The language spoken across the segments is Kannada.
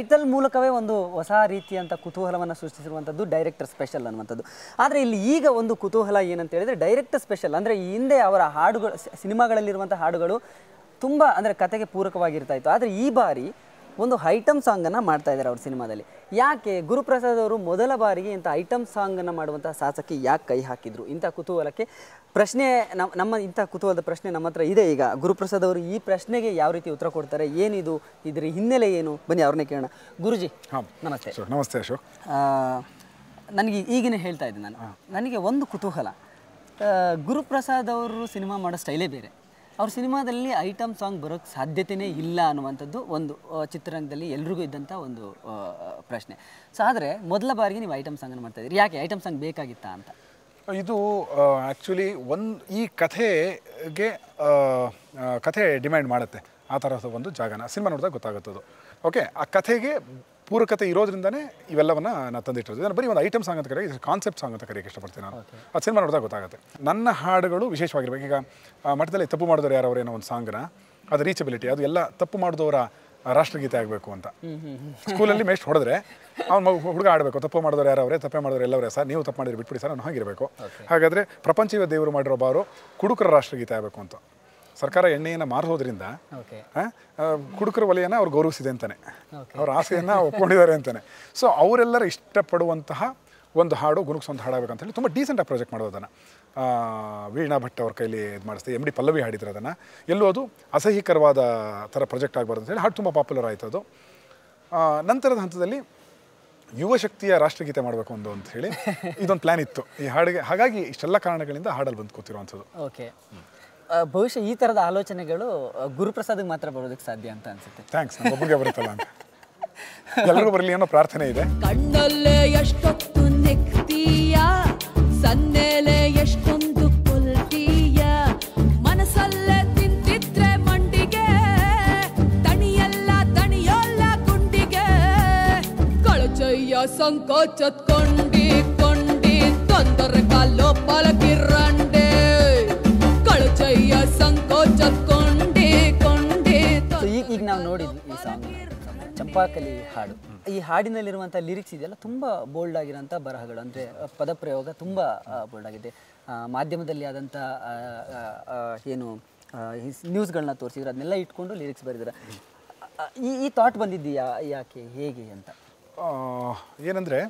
ಟೈಟಲ್ ಮೂಲಕವೇ ಒಂದು ಹೊಸ ರೀತಿಯಂಥ ಕುತೂಹಲವನ್ನು ಸೃಷ್ಟಿಸಿರುವಂಥದ್ದು ಡೈರೆಕ್ಟರ್ ಸ್ಪೆಷಲ್ ಅನ್ನುವಂಥದ್ದು ಆದರೆ ಇಲ್ಲಿ ಈಗ ಒಂದು ಕುತೂಹಲ ಏನಂತ ಹೇಳಿದ್ರೆ ಡೈರೆಕ್ಟರ್ ಸ್ಪೆಷಲ್ ಅಂದರೆ ಈ ಹಿಂದೆ ಅವರ ಹಾಡುಗಳು ಸಿ- ಸಿನಿಮಾಗಳಲ್ಲಿರುವಂಥ ಹಾಡುಗಳು ತುಂಬ ಅಂದರೆ ಕತೆಗೆ ಪೂರಕವಾಗಿರ್ತಾ ಇತ್ತು ಆದರೆ ಈ ಬಾರಿ ಒಂದು ಐಟಮ್ ಸಾಂಗನ್ನು ಮಾಡ್ತಾ ಇದ್ದಾರೆ ಅವ್ರ ಸಿನಿಮಾದಲ್ಲಿ ಯಾಕೆ ಗುರುಪ್ರಸಾದ್ ಅವರು ಮೊದಲ ಬಾರಿಗೆ ಇಂಥ ಐಟಮ್ ಸಾಂಗನ್ನು ಮಾಡುವಂಥ ಸಾಹಸಕ್ಕೆ ಯಾಕೆ ಕೈ ಹಾಕಿದ್ರು ಇಂಥ ಕುತೂಹಲಕ್ಕೆ ಪ್ರಶ್ನೆ ನಮ್ಮ ನಮ್ಮ ಇಂಥ ಕುತೂಹಲದ ಪ್ರಶ್ನೆ ನಮ್ಮ ಹತ್ರ ಇದೆ ಈಗ ಗುರುಪ್ರಸಾದ್ ಅವರು ಈ ಪ್ರಶ್ನೆಗೆ ಯಾವ ರೀತಿ ಉತ್ತರ ಕೊಡ್ತಾರೆ ಏನಿದು ಇದ್ರ ಹಿನ್ನೆಲೆ ಏನು ಬನ್ನಿ ಅವ್ರನ್ನೇ ಕೇಳೋಣ ಗುರುಜಿ ನಮಸ್ತೆ ಅಶೋಕ್ ನಮಸ್ತೆ ಅಶೋಕ್ ಆ, ನನಗೆ ಈಗಿನ ಹೇಳ್ತಾ ಇದ್ದೆ ನಾನು ನನಗೆ ಒಂದು ಕುತೂಹಲ ಆ, ಗುರುಪ್ರಸಾದ್ ಅವರು ಸಿನಿಮಾ ಮಾಡೋ ಸ್ಟೈಲೇ ಬೇರೆ ಅವ್ರ ಸಿನಿಮಾದಲ್ಲಿ ಐಟಮ್ ಸಾಂಗ್ ಬರೋಕ್ಕೆ ಸಾಧ್ಯತೆಯೇ ಇಲ್ಲ ಅನ್ನುವಂಥದ್ದು ಒಂದು ಆ, ಚಿತ್ರರಂಗದಲ್ಲಿ ಎಲ್ರಿಗೂ ಇದ್ದಂಥ ಒಂದು ಆ, ಪ್ರಶ್ನೆ ಸೊ ಆದರೆ ಮೊದಲ ಬಾರಿಗೆ ನೀವು ಐಟಮ್ ಸಾಂಗನ್ನು ಮಾಡ್ತಾ ಇದ್ದೀರಿ ಯಾಕೆ ಐಟಮ್ ಸಾಂಗ್ ಬೇಕಾಗಿತ್ತಾ ಅಂತ ಇದು ಆ್ಯಕ್ಚುಲಿ ಒಂದು ಈ ಕಥೆಗೆ ಆ, ಆ, ಕಥೆ ಡಿಮ್ಯಾಂಡ್ ಮಾಡುತ್ತೆ ಆ ಥರದ ಒಂದು ಜಾಗನ ಸಿನಿಮಾ ನೋಡಿದಾಗ ಗೊತ್ತಾಗುತ್ತದು ಓಕೆ ಆ ಕಥೆಗೆ ಪೂರಕತೆ ಇರೋದ್ರಿಂದನೇ ಇವೆಲ್ಲವನ್ನ ನಾನು ತಂದಿಟ್ಟಿರೋದು ಇದನ್ನು ಬರೀ ಒಂದು ಐಟಮ್ ಸಾಂಗ್ ಅಂತ ಕರೆಯೋಕೆ ಕಾನ್ಸೆಪ್ಟ್ ಸಾಂಗ್ ಅಂತ ಕರೆಯೋಕೆ ಇಷ್ಟಪಡ್ತೀನಿ ನಾನು ಅದು ಸಿನಿಮಾ ನೋಡಿದಾಗ ಗೊತ್ತಾಗುತ್ತೆ ನನ್ನ ಹಾಡುಗಳು ವಿಶೇಷವಾಗಿರ್ಬೇಕು ಈಗ ಆ, ಮಠದಲ್ಲಿ ತಪ್ಪು ಮಾಡಿದವರು ಯಾರವ್ರು ಏನೋ ಒಂದು ಸಾಂಗ್ನ ಅದು ರೀಚಬಿಲಿಟಿ ಅದು ಎಲ್ಲ ತಪ್ಪು ಮಾಡಿದವರ ರಾಷ್ಟ್ರಗೀತೆ ಆಗಬೇಕು ಅಂತ ಸ್ಕೂಲಲ್ಲಿ ಮೇಸ್ಟ್ ಹೊಡೆದ್ರೆ ಅವ್ನು ಹುಡುಗ ಆಡಬೇಕು ತಪ್ಪು ಮಾಡಿದವ್ರು ಯಾರವ್ರೆ ತಪ್ಪೇ ಮಾಡಿದವ್ರು ಎಲ್ಲವರೇ ಸರ್ ನೀವು ತಪ್ಪು ಮಾಡಿದ್ರೆ ಬಿಟ್ಬಿಡಿ ಸರ್ ನಾನು ಹಾಗಿರಬೇಕು ಹಾಗಾದರೆ ಪ್ರಪಂಚವೇ ದೇವರು ಮಾಡಿರೋ ಬಾರು ಕುಡುಕರ ರಾಷ್ಟ್ರಗೀತೆ ಆಗಬೇಕು ಅಂತ ಸರ್ಕಾರ ಎಣ್ಣೆಯನ್ನು ಮಾರೋದ್ರಿಂದ ಓಕೆ ಆ, ಆ, ಕುಡುಕರ ವಲಯನ ಅವ್ರು ಗೌರವಿಸಿದೆ ಅಂತಾನೆ ಅವ್ರ ಆಸೆಯನ್ನು ಒಪ್ಕೊಂಡಿದ್ದಾರೆ ಅಂತಾನೆ ಸೊ ಅವರೆಲ್ಲರ ಇಷ್ಟಪಡುವಂತಹ ಒಂದು ಹಾಡು ಗುನುಕ್ಸ್ ಒಂದು ಹಾಡಬೇಕು ಅಂತ ಹೇಳಿ ತುಂಬ ಡೀಸೆಂಟಾಗಿ ಪ್ರಾಜೆಕ್ಟ್ ಮಾಡೋದು ಅದನ್ನು ಆ, ವೀಣಾ ಭಟ್ ಅವ್ರ ಕೈಲಿ ಇದು ಮಾಡಿಸ್ದೆ ಎಮ್ ಡಿ ಪಲ್ಲವಿ ಹಾಡಿದ್ರು ಅದನ್ನು ಎಲ್ಲೂ ಅದು ಅಸಹ್ಯಕರವಾದ ಥರ ಪ್ರಾಜೆಕ್ಟ್ ಆಗಬಾರ್ದು ಅಂತ ಹೇಳಿ ಹಾಡು ತುಂಬ ಪಾಪ್ಯುಲರ್ ಆಯಿತು ಅದು ಆ, ನಂತರದ ಹಂತದಲ್ಲಿ ಯುವ ಶಕ್ತಿಯ ರಾಷ್ಟ್ರಗೀತೆ ಮಾಡಬೇಕು ಒಂದು ಅಂತ ಹೇಳಿ ಇದೊಂದು ಪ್ಲ್ಯಾನ್ ಇತ್ತು ಈ ಹಾಡಿಗೆ ಹಾಗಾಗಿ ಇಷ್ಟೆಲ್ಲ ಕಾರಣಗಳಿಂದ ಹಾಡಲ್ಲಿ ಬಂದು ಕೂತಿರುವಂಥದ್ದು ಓಕೆ ಬಹುಶಃ ಈ ಥರದ ಆಲೋಚನೆಗಳು ಆ, ಗುರುಪ್ರಸಾದ್ಗೆ ಮಾತ್ರ ಬರೋದಕ್ಕೆ ಸಾಧ್ಯ ಅಂತ ಅನಿಸುತ್ತೆ ಥ್ಯಾಂಕ್ಸ್ ಒಬ್ಬರಿಗೆ ಬರುತ್ತಲ್ಲ ಅಂತ ಎಲ್ಲರಿಗೂ ಬರಲಿ ಅನ್ನೋ ಪ್ರಾರ್ಥನೆ ಇದೆ ಕಣ್ಣಲ್ಲೇ ಎಷ್ಟೊತ್ತು ನೆಕ್ತೀಯ ಸನ್ನೆಲೆ ಎಷ್ಟೊಂದು ಕೊಲ್ತೀಯ ಮನಸ್ಸಲ್ಲೇ ತಿಂತಿದ್ರೆ ಮಂಡಿಗೆ ತಣಿಯಲ್ಲ ತಣಿಯೋಲ್ಲ ಗುಂಡಿಗೆ ಕಳಚಯ್ಯ ಸಂಕೋಚತ್ ಕೊಂಡಿ ಕೊಂಡಿ ತೊಂದರೆ ಕಾಲೋ ಪಲಕಿರಂಡೆ ಕಳಚಯ್ಯ ಸಂಕೋಚತ್ ಕೊಂಡಿ ಕೊಂಡಿ ಸೊ ಈಗ ಈಗ ನಾವು ನೋಡಿದ್ವಿ ಈ ಸಾಂಗ್ ಚಂಪಾಕಲಿ ಹಾಡು ಈ ಹಾಡಿನಲ್ಲಿರುವಂಥ ಲಿರಿಕ್ಸ್ ಇದೆಯಲ್ಲ ತುಂಬ ಬೋಲ್ಡ್ ಆಗಿರೋಂಥ ಬರಹಗಳು ಅಂದರೆ ಪದಪ್ರಯೋಗ ತುಂಬ ಬೋಲ್ಡ್ ಆಗಿದೆ ಆ, ಮಾಧ್ಯಮದಲ್ಲಿ ಆದಂಥ ಆ, ಆ, ಆ, ಏನು ನ್ಯೂಸ್ಗಳನ್ನ ತೋರಿಸಿದ್ರು ಅದನ್ನೆಲ್ಲ ಇಟ್ಕೊಂಡು ಲಿರಿಕ್ಸ್ ಬರೆದಿದ್ದಾರೆ ಆ, ಈ ಈ ಥಾಟ್ ಬಂದಿದ್ದೀಯಾ ಯಾಕೆ ಹೇಗೆ ಅಂತ ಆ, ಏನಂದರೆ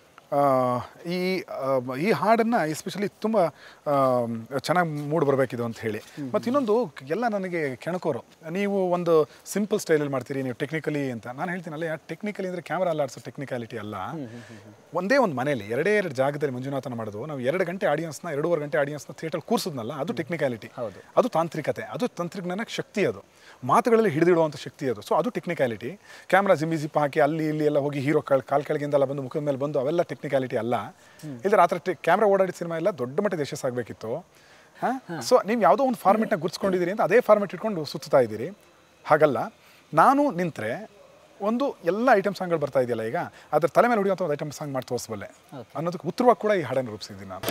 ಈ ಆ, ಈ ಹಾಡನ್ನು ಎಸ್ಪೆಷಲಿ ತುಂಬ ಚೆನ್ನಾಗಿ ಮೂಡ್ ಬರಬೇಕಿದು ಅಂತ ಹೇಳಿ ಮತ್ತು ಇನ್ನೊಂದು ಎಲ್ಲ ನನಗೆ ಕೆಣಕೋರು ನೀವು ಒಂದು ಸಿಂಪಲ್ ಸ್ಟೈಲಲ್ಲಿ ಮಾಡ್ತೀರಿ ನೀವು ಟೆಕ್ನಿಕಲಿ ಅಂತ ನಾನು ಹೇಳ್ತೀನಲ್ಲ ಯಾ ಟೆಕ್ನಿಕಲಿ ಅಂದರೆ ಕ್ಯಾಮ್ರಾ ಅಲ್ಲಾಡ್ಸೋ ಟೆಕ್ನಿಕಾಲಿಟಿ ಅಲ್ಲ ಒಂದೇ ಒಂದು ಮನೆಯಲ್ಲಿ ಎರಡೇ ಎರಡು ಜಾಗದಲ್ಲಿ ಮಂಜುನಾಥನ ಮಾಡೋದು ನಾವು ಎರಡು ಗಂಟೆ ಆಡಿಯನ್ಸ್ನ ಎರಡೂವರೆ ಗಂಟೆ ಆಡಿಯನ್ಸ್ನ ಥಿಯೇಟರ್ ಕೂರಿಸಿದ್ನಲ್ಲ ಅದು ಟೆಕ್ನಿಕಾಲಿಟಿ ಹೌದು. ಅದು ತಾಂತ್ರಿಕತೆ ಅದು ತಂತ್ರಜ್ಞಾನ ಶಕ್ತಿ ಅದು ಮಾತುಗಳಲ್ಲಿ ಹಿಡಿದಿಡುವಂಥ ಶಕ್ತಿ ಅದು ಸೊ ಅದು ಟೆಕ್ನಿಕಾಲಿಟಿ ಕ್ಯಾಮ್ರಾ ಜಿಮ್ಮಿ ಜಿಪ್ ಹಾಕಿ ಅಲ್ಲಿ ಇಲ್ಲಿ ಎಲ್ಲ ಹೋಗಿ ಹೀರೋ ಕಾಲ್ ಕಾಲ್ ಕೆಳಗಿಂದೆಲ್ಲ ಬಂದು ಮುಖದ ಮೇಲೆ ಬಂದು ಅವೆಲ್ಲ ಟೆಕ್ನಿಕಾಲಿಟಿ ಅಲ್ಲ ಇಲ್ಲದ್ರೆ ಆ ಥರ ಕ್ಯಾಮ್ರಾ ಓಡಾಡಿದ ಸಿನಿಮಾ ಎಲ್ಲ ದೊಡ್ಡ ಮಟ್ಟದ ಯಶಸ್ಸಾಗಬೇಕಿತ್ತು ಹಾಂ ಸೊ ನೀವು ಯಾವುದೋ ಒಂದು ಫಾರ್ಮೆಟ್ನ ಗುರ್ಸ್ಕೊಂಡಿದ್ದೀರಿ ಅಂತ ಅದೇ ಫಾರ್ಮೆಟ್ ಇಟ್ಕೊಂಡು ಸುತ್ತಾ ಇದ್ದೀರಿ ಹಾಗಲ್ಲ ನಾನು ನಿಂತರೆ ಒಂದು ಎಲ್ಲ ಐಟಮ್ ಸಾಂಗ್ಗಳು ಬರ್ತಾ ಇದೆಯಲ್ಲ ಈಗ ಅದ್ರ ತಲೆ ಮೇಲೆ ಹೊಡಿಯುವಂಥ ಒಂದು ಐಟಮ್ ಸಾಂಗ್ ಮಾಡಿ ತೋರಿಸಬಲ್ಲೆ ಅನ್ನೋದಕ್ಕೆ ಉತ್ತರವಾಗಿ ಕೂಡ ಈ ಹಾಡನ್ನು ರೂಪಿಸಿದ್ದೀನಿ ನಾನು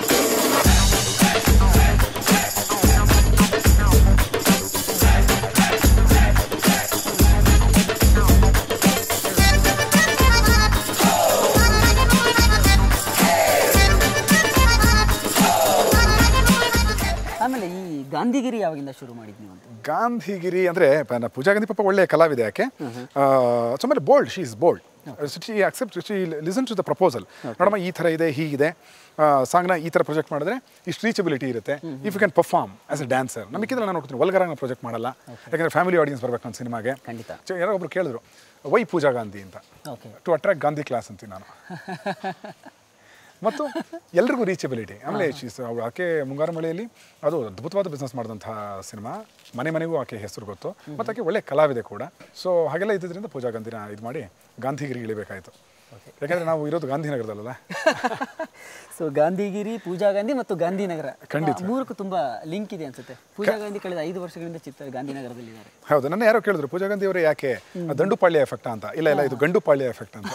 ಆಮೇಲೆ ಈ ಗಾಂಧಿಗಿರಿ ಯಾವಾಗಿಂದ ಶುರು ಮಾಡಿದ್ ನೀವು ಅಂತ ಗಾಂಧಿಗಿರಿ ಅಂದರೆ ಪೂಜಾ ಗಾಂಧಿ ಪಾಪ ಒಳ್ಳೆಯ ಕಲಾವಿದೆ ಯಾಕೆ ಸುಮ್ಮನೆ bold she is bold she accept she listen to the proposal ನೋಡಮ್ಮ ಈ ಥರ ಇದೆ ಹೀಗಿದೆ ಸಾಂಗ್ನ ಈ ಥರ ಪ್ರೊಜೆಕ್ಟ್ ಮಾಡಿದ್ರೆ ಇಷ್ಟು ರೀಚಬಿಲಿಟಿ ಇರುತ್ತೆ if you can perform as a dancer ನಮಗಿದ್ರೆ ನಾನು ನೋಡ್ತೀನಿ ಒಲ್ಗರಾಗ ಪ್ರೊಜೆಕ್ಟ್ ಮಾಡಲ್ಲ ಯಾಕಂದರೆ ಫ್ಯಾಮಿಲಿ ಆಡಿಯನ್ಸ್ ಬರ್ಬೇಕು ನನ್ನ ಸಿನಿಮಾಗೆ ಖಂಡಿತ. ಸೊ ಯಾರೋ ಒಬ್ರು ಕೇಳಿದ್ರು ವೈ ಪೂಜಾ ಗಾಂಧಿ ಅಂತ okay to attract Gandhi class ಅಂತೀನಿ ನಾನು ಮತ್ತು ಎಲ್ರಿಗೂ ರೀಚಬಿಲಿಟಿ ಆಮೇಲೆ ಶೀಸ್ ಆಕೆ ಮುಂಗಾರು ಮಳೆಯಲ್ಲಿ ಅದು ಅದ್ಭುತವಾದ ಬಿಸ್ನೆಸ್ ಮಾಡಿದಂತಹ ಸಿನಿಮಾ ಮನೆ ಮನೆಗೂ ಆಕೆ ಹೆಸರು ಗೊತ್ತು ಮತ್ತು ಆಕೆ ಒಳ್ಳೆ ಕಲಾವಿದೆ ಕೂಡ ಸೊ ಹಾಗೆಲ್ಲ ಇದ್ದಿದ್ದರಿಂದ ಪೂಜಾ ಗಾಂಧಿನ ಇದು ಮಾಡಿ ಗಾಂಧಿಗಿರಿಗೆ ಇಳಿಬೇಕಾಯಿತು ಯಾಕಂದರೆ ನಾವು ಇರೋದು ಗಾಂಧಿನಗರದಲ್ಲ ಸೊ ಗಾಂಧಿಗಿರಿ ಪೂಜಾ ಗಾಂಧಿ ಮತ್ತು ಗಾಂಧಿನಗರ ಖಂಡಿತ. ಆ, ಮೂರಕ್ಕೂ ತುಂಬಾ ಲಿಂಕ್ ಇದೆ ಅನ್ಸುತ್ತೆ ಪೂಜಾ ಗಾಂಧಿ ಕಳೆದ ಐದು ವರ್ಷಗಳಿಂದ ಚಿತ್ರ ಗಾಂಧಿನಗರದಲ್ಲಿ ಇದ್ದಾರೆ ಹೌದು ನನ್ನ ಯಾರೋ ಕೇಳಿದ್ರು ಪೂಜಾ ಗಾಂಧಿ ಅವರೇ ಯಾಕೆ ಆ ದಂಡುಪಾಳ್ಯ ಎಫೆಕ್ಟ್ ಅಂತ ಇಲ್ಲ ಇಲ್ಲ ಇದು ಗಂಡುಪಾಳ್ಯ ಎಫೆಕ್ಟ್ ಅಂತ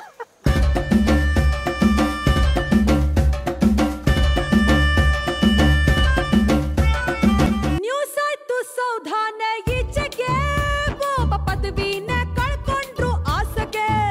ನ್ಯೂಸ್ ಆಯ್ತು ಸೌಧಾನ ಈಚೆಗೆ ಒಬ್ಬ ಪದವಿನ ಕಳ್ಕೊಂಡ್ರು ಆಸೆಗೆ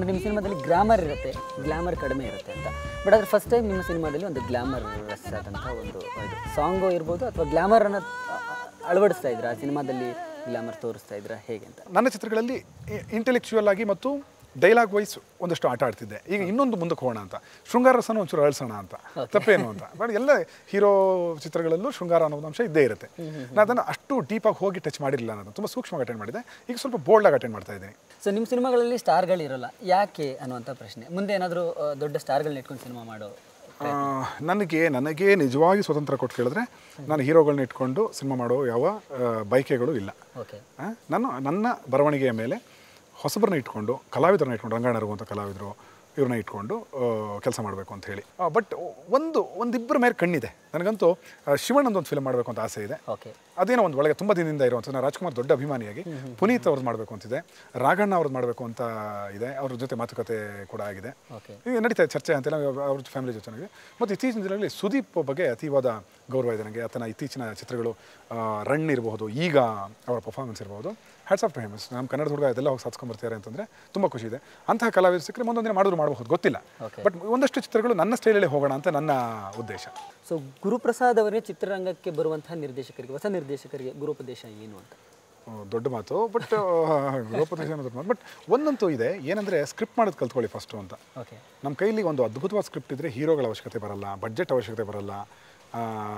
ಅಂದರೆ ನಿಮ್ಮ ಸಿನಿಮಾದಲ್ಲಿ ಗ್ಲಾಮರ್ ಇರುತ್ತೆ ಗ್ಲಾಮರ್ ಕಡಿಮೆ ಇರುತ್ತೆ ಅಂತ ಬಟ್ ಆದರೆ ಫಸ್ಟ್ ಟೈಮ್ ನಿಮ್ಮ ಸಿನಿಮಾದಲ್ಲಿ ಒಂದು ಗ್ಲಾಮರ್ ಆದಂಥ ಒಂದು ಇದು ಸಾಂಗು ಇರ್ಬೋದು ಅಥವಾ ಗ್ಲಾಮರನ್ನು ಅಳವಡಿಸ್ತಾ ಇದ್ರ ಆ ಸಿನಿಮಾದಲ್ಲಿ ಗ್ಲಾಮರ್ ತೋರಿಸ್ತಾ ಇದ್ರ ಹೇಗೆ ಅಂತ ನನ್ನ ಚಿತ್ರಗಳಲ್ಲಿ ಇಂಟೆಲೆಕ್ಚುಯಲ್ ಆಗಿ ಮತ್ತು ಡೈಲಾಗ್ ವೈಸ್ ಒಂದಷ್ಟು ಆಟ ಆಡ್ತಿದ್ದೆ ಈಗ ಇನ್ನೊಂದು ಮುಂದಕ್ಕೆ ಹೋಗೋಣ ಅಂತ ಶೃಂಗಾರ ರಸನ ಒಂಚೂರು ಅಳಿಸೋಣ ಅಂತ ತಪ್ಪೇನು ಅಂತ ಬಟ್ ಎಲ್ಲ ಹೀರೋ ಚಿತ್ರಗಳಲ್ಲೂ ಶೃಂಗಾರ ಅನ್ನೋ ಒಂದು ಅಂಶ ಇದ್ದೇ ಇರುತ್ತೆ ನಾನು ಅದನ್ನು ಅಷ್ಟು ಡೀಪಾಗಿ ಹೋಗಿ ಟಚ್ ಮಾಡಿರಲಿಲ್ಲ ನಾನು ತುಂಬ ಸೂಕ್ಷ್ಮವಾಗಿ ಅಟೆಂಡ್ ಮಾಡಿದೆ ಈಗ ಸ್ವಲ್ಪ ಬೋಲ್ಡಾಗಿ ಅಟೆಂಡ್ ಮಾಡ್ತಾ ಇದ್ದೀನಿ ಸೊ ನಿಮ್ಮ ಸಿನಿಮಾಗಳಲ್ಲಿ ಸ್ಟಾರ್ಗಳಿರಲ್ಲ ಯಾಕೆ ಅನ್ನುವಂಥ ಪ್ರಶ್ನೆ ಮುಂದೆ ಏನಾದರೂ ದೊಡ್ಡ ಸ್ಟಾರ್ಗಳನ್ನ ಇಟ್ಕೊಂಡು ಸಿನಿಮಾ ಮಾಡೋ ಆ, ನನಗೆ ನನಗೆ ನಿಜವಾಗಿ ಸ್ವತಂತ್ರ ಕೊಟ್ಟು ಕೇಳಿದ್ರೆ ನಾನು ಹೀರೋಗಳನ್ನ ಇಟ್ಕೊಂಡು ಸಿನಿಮಾ ಮಾಡೋ ಯಾವ ಆ, ಬಯಕೆಗಳು ಇಲ್ಲ ಓಕೆ ಆ, ನಾನು ನನ್ನ ಬರವಣಿಗೆಯ ಮೇಲೆ ಹೊಸಬರನ್ನ ಇಟ್ಕೊಂಡು ಕಲಾವಿದರನ್ನ ಇಟ್ಕೊಂಡು ರಂಗಾಯಣ ಅಂತ ಕಲಾವಿದರು ಇವ್ರನ್ನ ಇಟ್ಕೊಂಡು ಕೆಲಸ ಮಾಡಬೇಕು ಅಂತ ಹೇಳಿ ಬಟ್ ಒಂದು ಒಂದಿಬ್ಬರ ಮೇಲೆ ಕಣ್ಣಿದೆ ನನಗಂತೂ ಆ, ಶಿವಣ್ಣಂದು ಒಂದು ಫಿಲ್ಮ್ ಮಾಡಬೇಕು ಅಂತ ಆಸೆ ಇದೆ ಓಕೆ ಅದೇನೋ ಒಂದು ಒಳಗೆ ತುಂಬ ದಿನದಿಂದ ಇರುವಂಥದ್ದು ನಾನು ರಾಜ್ಕುಮಾರ್ ದೊಡ್ಡ ಅಭಿಮಾನಿಯಾಗಿ ಪುನೀತ್ ಅವ್ರದ್ದು ಮಾಡಬೇಕು ಅಂತಿದೆ ರಾಘಣ್ಣ ಅವ್ರದ್ದು ಮಾಡಬೇಕು ಅಂತ ಇದೆ ಅವ್ರ ಜೊತೆ ಮಾತುಕತೆ ಕೂಡ ಆಗಿದೆ ಓಕೆ ಈಗ ನಡೀತಾ ಇದೆ ಚರ್ಚೆ ಅಂತೆಲ್ಲ ಅವ್ರ ಫ್ಯಾಮಿಲಿ ಜೊತೆ ನನಗೆ ಮತ್ತು ಇತ್ತೀಚಿನ ದಿನಗಳಲ್ಲಿ ಸುದೀಪ್ ಬಗ್ಗೆ ಅತೀವಾದ ಗೌರವ ಇದೆ ನನಗೆ ಆತನ ಇತ್ತೀಚಿನ ಚಿತ್ರಗಳು ಆ, ರನ್ ಇರಬಹುದು ಈಗ ಅವರ ಪರ್ಫಾರ್ಮೆನ್ಸ್ ಇರಬಹುದು ಹ್ಯಾಟ್ಸ್ ಆಫ್ ಟು ಹೇಮಸ್ ನಮ್ಮ ಕನ್ನಡ ಹುಡುಗ ಅದೆಲ್ಲ ಹೋಗಿ ಸಾಧಿಸ್ಕೊಂಡ್ಬರ್ತಾರೆ ಅಂತಂದರೆ ತುಂಬ ಖುಷಿ ಇದೆ ಅಂತಹ ಕಲಾವಿದರು ಸಿಕ್ಕರೆ ಮುಂದೊಂದು ದಿನ ಮಾಡಿದ್ರು ಮಾಡಬಹುದು ಗೊತ್ತಿಲ್ಲ Okay. ಬಟ್ ಒಂದಷ್ಟು ಚಿತ್ರಗಳು ನನ್ನ ಸ್ಟೈಲಲ್ಲಿ ಹೋಗೋಣ ಅಂತ ನನ್ನ ಉದ್ದೇಶ ಸೊ ಗುರುಪ್ರಸಾದ್ ಅವರೇ ಚಿತ್ರರಂಗಕ್ಕೆ ಬರುವಂತಹ ನಿರ್ದೇಶಕರಿಗೆ ಹೊಸ ನಿರ್ದೇಶಕರಿಗೆ ಗುರುಪದೇಶ ಏನು ಅಂತ ಆ, ದೊಡ್ಡ ಮಾತು ಬಟ್ ಲೋಪದೇಶ ಅನ್ನೋದು ಮಾತು ಬಟ್ ಒಂದಂತೂ ಇದೆ ಏನಂದರೆ ಸ್ಕ್ರಿಪ್ಟ್ ಮಾಡೋದು ಕಲ್ತ್ಕೊಳ್ಳಿ ಫಸ್ಟು ಅಂತ ಓಕೆ ನಮ್ಮ ಕೈಲಿ ಒಂದು ಅದ್ಭುತವಾದ ಸ್ಕ್ರಿಪ್ಟ್ ಇದ್ದರೆ ಹೀರೋಗಳ ಅವಶ್ಯಕತೆ ಬರಲ್ಲ ಬಡ್ಜೆಟ್ ಅವಶ್ಯಕತೆ ಬರಲ್ಲ ಆ,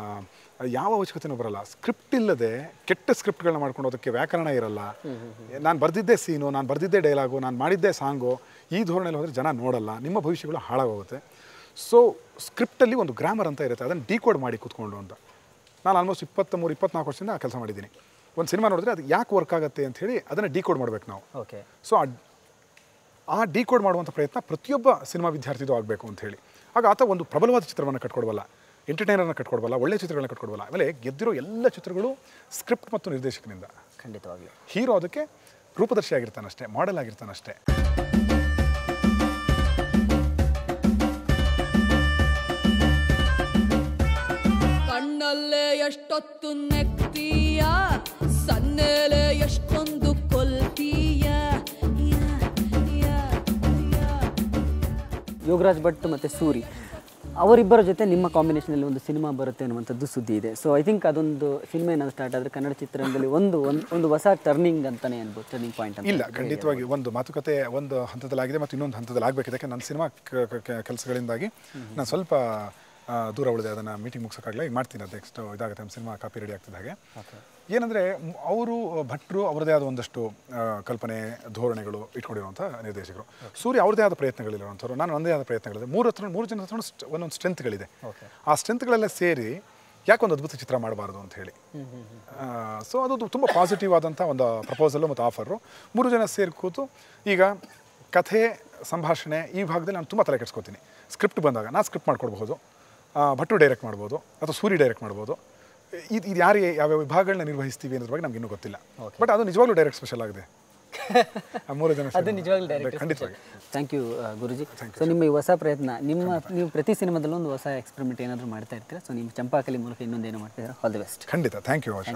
ಯಾವ ಅವಶ್ಯಕತೆನೂ ಬರಲ್ಲ ಸ್ಕ್ರಿಪ್ಟ್ ಇಲ್ಲದೆ ಕೆಟ್ಟ ಸ್ಕ್ರಿಪ್ಟ್ಗಳನ್ನ ಮಾಡ್ಕೊಂಡು ಅದಕ್ಕೆ ವ್ಯಾಕರಣ ಇರಲ್ಲ ನಾನು ಬರೆದಿದ್ದೇ ಸೀನು ನಾನು ಬರೆದಿದ್ದೇ ಡೈಲಾಗು ನಾನು ಮಾಡಿದ್ದೇ ಸಾಂಗು ಈ ಧೋರಣೆಯಲ್ಲಿ ಹೋದರೆ ಜನ ನೋಡಲ್ಲ ನಿಮ್ಮ ಭವಿಷ್ಯಗಳು ಹಾಳಾಗೋಗುತ್ತೆ ಸೊ ಸ್ಕ್ರಿಪ್ಟಲ್ಲಿ ಒಂದು ಗ್ರಾಮರ್ ಅಂತ ಇರುತ್ತೆ ಅದನ್ನು ಡಿಕೋಡ್ ಮಾಡಿ ಕೂತ್ಕೊಂಡು ಅಂತ ನಾನು ಆಲ್ಮೋಸ್ಟ್ ಇಪ್ಪತ್ತ್ಮೂರು ಇಪ್ಪತ್ನಾಲ್ಕು ವರ್ಷದಿಂದ ಕೆಲಸ ಮಾಡಿದ್ದೀನಿ ಒಂದು ಸಿನಿಮಾ ನೋಡಿದ್ರೆ ಅದು ಯಾಕೆ ವರ್ಕ್ ಆಗುತ್ತೆ ಅಂತ ಹೇಳಿ ಅದನ್ನು ಡಿಕೋಡ್ ಮಾಡ್ಬೇಕು ನಾವು ಓಕೆ ಸೊ ಆ ಆ ಡಿಕೋಡ್ ಮಾಡುವಂಥ ಪ್ರಯತ್ನ ಪ್ರತಿಯೊಬ್ಬ ಸಿನಿಮಾ ವಿದ್ಯಾರ್ಥಿದು ಆಗಬೇಕು ಅಂತ ಹೇಳಿ ಆಗ ಆತ ಒಂದು ಪ್ರಬಲವಾದ ಚಿತ್ರವನ್ನು ಕಟ್ಕೊಡ್ಬಲ್ಲ ಎಂಟರ್ಟೈನರ್ನ ಕಟ್ಕೊಡ್ಬಲ್ಲ ಒಳ್ಳೆ ಚಿತ್ರಗಳನ್ನ ಕಟ್ಕೊಡ್ಬಲ್ಲ ಆಮೇಲೆ ಗೆದ್ದಿರೋ ಎಲ್ಲ ಚಿತ್ರಗಳು ಸ್ಕ್ರಿಪ್ಟ್ ಮತ್ತು ನಿರ್ದೇಶಕನಿಂದ ಖಂಡಿತವಾಗ್ಲೂ ಹೀರೋ ಅದಕ್ಕೆ ರೂಪದರ್ಶಿ ಆಗಿರ್ತಾನಷ್ಟೇ ಮಾಡೆಲ್ ಆಗಿರ್ತಾನಷ್ಟೇ ಕಣ್ಣಲ್ಲೇ ಎಷ್ಟೊತ್ತು ನೆಕ್ತೀಯ ಸನ್ನೆಲೆ ಎಷ್ಟೊಂದು ಕೊಲ್ತೀಯ ಯಾ, ಯಾ, ಯಾ. ಯೋಗರಾಜ್ ಭಟ್ ಮತ್ತು ಸೂರಿ ಅವರಿಬ್ಬರ ಜೊತೆ ನಿಮ್ಮ ಕಾಂಬಿನೇಷನಲ್ಲಿ ಒಂದು ಸಿನಿಮಾ ಬರುತ್ತೆ ಅನ್ನುವಂಥದ್ದು ಸುದ್ದಿ ಇದೆ ಸೊ ಐ ಥಿಂಕ್ ಅದೊಂದು ಸಿನಿಮಾ ಏನಾದ್ರು ಸ್ಟಾರ್ಟ್ ಆದರೆ ಕನ್ನಡ ಚಿತ್ರರಂಗದಲ್ಲಿ ಒಂದು ಒಂದು ಒಂದು ಹೊಸ ಟರ್ನಿಂಗ್ ಅಂತಾನೆ ಅನ್ಬೋದು ಟರ್ನಿಂಗ್ ಪಾಯಿಂಟ್ ಅಂತ ಇಲ್ಲ ಖಂಡಿತವಾಗಿ ಒಂದು ಮಾತುಕತೆ ಒಂದು ಹಂತದಲ್ಲಾಗಿದೆ ಮತ್ತು ಇನ್ನೊಂದು ಹಂತದಲ್ಲಿ ಆಗಬೇಕು ಇದಕ್ಕೆ ನನ್ನ ಸಿನಿಮಾ ಕೆಲಸಗಳಿಂದಾಗಿ ನಾನು ಸ್ವಲ್ಪ ಆ, ದೂರ ಉಳಿದೆ ಅದನ್ನು ಮೀಟಿಂಗ್ ಮುಗಿಸೋಕ್ಕಾಗಲ್ಲ ಈಗ ಮಾಡ್ತೀನಿ ಅದು ನೆಕ್ಸ್ಟ್ ಇದಾಗುತ್ತೆ ನಮ್ಮ ಸಿನಿಮಾ ಕಾಪಿ ರೆಡಿ ಆಗ್ತಿದ್ದ ಹಾಗೆ ಏನಂದರೆ ಅವರು ಭಟ್ರು ಅವರದೇ ಆದ ಒಂದಷ್ಟು ಆ, ಕಲ್ಪನೆ ಧೋರಣೆಗಳು ಇಟ್ಕೊಂಡಿರುವಂಥ ನಿರ್ದೇಶಕರು ಸೂರ್ಯ ಅವ್ರದ್ದೇ ಆದ ಪ್ರಯತ್ನಗಳಿರುವಂಥವ್ರು ನಾನು ನನ್ನದೇ ಆದ ಪ್ರಯತ್ನಗಳಿದೆ ಮೂರು ಹತ್ರ ಮೂರು ಜನ ಹತ್ರ ಸ್ಟ್- ಒಂದೊಂದು ಸ್ಟ್ರೆಂತ್ಗಳಿದೆ ಆ ಸ್ಟ್ರೆಂತ್ಗಳೆಲ್ಲ ಸೇರಿ ಯಾಕೊಂದು ಅದ್ಭುತ ಚಿತ್ರ ಮಾಡಬಾರ್ದು ಅಂತ ಹೇಳಿ ಸೊ ಅದು ತುಂಬ ಪಾಸಿಟಿವ್ ಆದಂಥ ಒಂದು ಪ್ರಪೋಸಲು ಮತ್ತು ಆಫರು ಮೂರು ಜನ ಸೇರಿ ಕೂತು ಈಗ ಕಥೆ ಸಂಭಾಷಣೆ ಈ ಭಾಗದಲ್ಲಿ ನಾನು ತುಂಬ ತಲೆ ಕೆಡ್ಸ್ಕೊತೀನಿ ಸ್ಕ್ರಿಪ್ಟ್ ಬಂದಾಗ ನಾನು ಸ್ಕ್ರಿಪ್ಟ್ ಮಾಡ್ಕೊಡ್ಬೋದು ಆ, ಭಟ್ರು ಡೈರೆಕ್ಟ್ ಮಾಡ್ಬೋದು ಅಥವಾ ಸೂರಿ ಡೈರೆಕ್ಟ್ ಮಾಡ್ಬೋದು ಇದು ಇದು ಯಾರು ಯಾವ್ಯಾವ ವಿಭಾಗಗಳನ್ನ ನಿರ್ವಹಿಸ್ತೀವಿ ಅನ್ನೋದ್ರ ಬಗ್ಗೆ ನಮ್ಗೆ ಇನ್ನೂ ಗೊತ್ತಿಲ್ಲ ಬಟ್ ಅದು ನಿಜವಾಗ್ಲೂ ಡೈರೆಕ್ಟ್ ಸ್ಪೆಷಲ್ ಆಗಿದೆ ಆ ಮೂರು ಜನ ಅದು ಸೇರಿ ನಿಜವಾಗ್ಲೂ ಡೈರೆಕ್ಟ್ ಖಂಡಿತವಾಗಿ ಥ್ಯಾಂಕ್ ಯು ಗುರುಜಿ ಸೊ ನಿಮ್ಮ ಈ ಹೊಸ ಪ್ರಯತ್ನ ನಿಮ್ಮ ನೀವು ಪ್ರತಿ ಸಿನಿಮಾದಲ್ಲೂ ಒಂದು ಹೊಸ ಎಕ್ಸ್ಪೆರಿಮೆಂಟ್ ಏನಾದರೂ ಮಾಡ್ತಾ ಇರ್ತೀರಾ ಸೊ ನಿಮ್ಮ ಚಂಪಾಕಲಿ ಮೂಲಕ ಇನ್ನೊಂದೇನು ಮಾಡ್ತಿದ್ದೀರಾ ಆಲ್ ದಿ ಬೆಸ್ಟ್ ಖಂಡಿತ ಥ್ಯಾಂಕ್ ಯು ಆಶಾ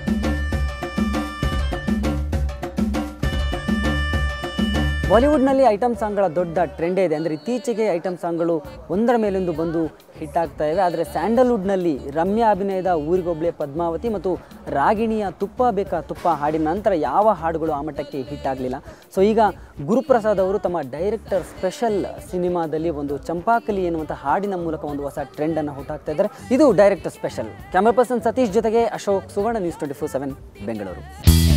ಬಾಲಿವುಡ್ನಲ್ಲಿ ಐಟಮ್ ಸಾಂಗ್ಗಳ ದೊಡ್ಡ ಟ್ರೆಂಡೇ ಇದೆ ಅಂದರೆ ಇತ್ತೀಚೆಗೆ ಐಟಮ್ ಸಾಂಗ್ಗಳು ಒಂದರ ಮೇಲೊಂದು ಬಂದು ಹಿಟ್ ಆಗ್ತಾ ಇವೆ ಆದರೆ ಸ್ಯಾಂಡಲ್ವುಡ್ನಲ್ಲಿ ರಮ್ಯಾ ಅಭಿನಯದ ಊರಿಗೊಬ್ಳೆ ಪದ್ಮಾವತಿ ಮತ್ತು ರಾಗಿಣಿಯ ತುಪ್ಪ ಬೇಕಾ ತುಪ್ಪ ಹಾಡಿನ ನಂತರ ಯಾವ ಹಾಡುಗಳು ಆ ಮಟ್ಟಕ್ಕೆ ಹಿಟ್ ಆಗಲಿಲ್ಲ ಸೊ ಈಗ ಗುರುಪ್ರಸಾದ್ ಅವರು ತಮ್ಮ ಡೈರೆಕ್ಟರ್ ಸ್ಪೆಷಲ್ ಸಿನಿಮಾದಲ್ಲಿ ಒಂದು ಚಂಪಾಕಲಿ ಎನ್ನುವಂಥ ಹಾಡಿನ ಮೂಲಕ ಒಂದು ಹೊಸ ಟ್ರೆಂಡನ್ನು ಹುಟ್ಟಾಕ್ತಾ ಇದ್ದಾರೆ ಇದು director special camera person Satish ಜೊತೆಗೆ Ashok Suvarna news twenty four seven Bengaluru